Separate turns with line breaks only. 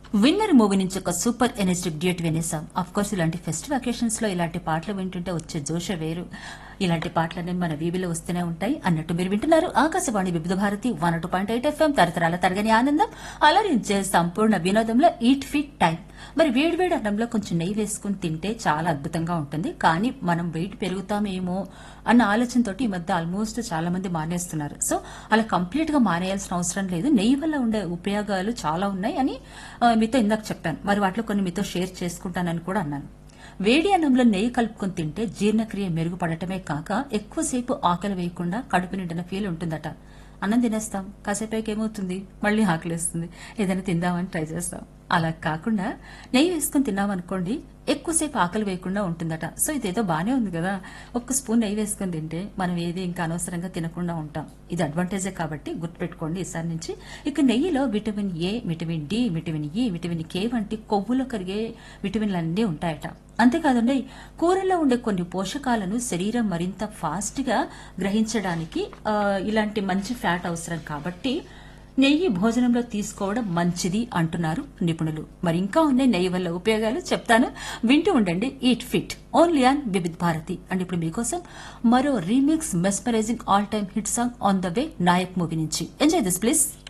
winner movie నుంచి ఒక super energetic duet వినేసాం అఫ్ కోర్స్ ఇలాంటి ఫెస్టివ్ అకేషన్స్ లో ఇలాంటి పాటలు వింటుంటే వచ్చే జోష వేరు ఇలాంటి పాటలన్నీ మన వీబీలో వస్తూనే ఉంటాయి అన్నట్టు మీరు వింటున్నారు Akashvani Vividh Bharati one two point eight FM తరతరాల తరగని ఆనందం అలరించే సంపూర్ణ వినోదంలో ఈట్ ఫిట్ టైం మరి వేడివేడి అన్నంలో కొంచెం నెయ్యి వేసుకుని తింటే చాలా అద్భుతంగా ఉంటుంది కానీ మనం వెయిట్ పెరుగుతామేమో అన్న ఆలోచనతో ఈ మధ్య ఆల్మోస్ట్ చాలా మంది మానేస్తున్నారు సో అలా కంప్లీట్ గా మానేయాల్సిన అవసరం లేదు నెయ్యి వల్ల ఉండే ఉపయోగాలు చాలా ఉన్నాయి అని ఆ, మీతో ఇందాక చెప్పాను మరి వాటిలో కొన్ని మీతో షేర్ చేసుకుంటానని కూడా అన్నాను వేడి అన్నంలో నెయ్యి కలుపుకొని తింటే జీర్ణక్రియ మెరుగుపడటమే కాక ఎక్కువసేపు ఆకలి వేయకుండా కడుపు నిండిన ఫీల్ ఉంటుందట అన్నం తినేస్తాం కాసేపైకి ఏమవుతుంది మళ్ళీ ఆకలిస్తుంది ఏదైనా తిందామని ట్రై చేస్తాం అలా కాకుండా నెయ్యి వేసుకుని తిన్నామనుకోండి ఎక్కువసేపు ఆకలి వేయకుండా ఉంటుందట సో ఇదేదో బానే ఉంది కదా ఒక్క స్పూన్ నెయ్యి వేసుకుని తింటే మనం ఏది ఇంకా అనవసరంగా తినకుండా ఉంటాం ఇది అడ్వాంటేజే కాబట్టి గుర్తుపెట్టుకోండి ఈసారి నుంచి ఇక నెయ్యిలో vitamin A vitamin D vitamin E vitamin K వంటి కొవ్వులో కరిగే విటమిన్లు అన్నీ ఉంటాయట అంతేకాదండి కూరల్లో ఉండే కొన్ని పోషకాలను శరీరం మరింత ఫాస్ట్ గా గ్రహించడానికి ఆ, ఇలాంటి మంచి ఫ్యాట్ అవసరం కాబట్టి నెయ్యి భోజనంలో తీసుకోవడం మంచిది అంటున్నారు నిపుణులు మరి ఇంకా ఉన్నాయి నెయ్యి వల్ల ఉపయోగాలు చెప్తాను వింటూ ఉండండి eat fit only on Vividh Bharati and ఇప్పుడు మీకోసం మరో remix mesmerising all time hit song on the way Nayak movie నుంచి ఎంజాయ్ దిస్ ప్లీజ్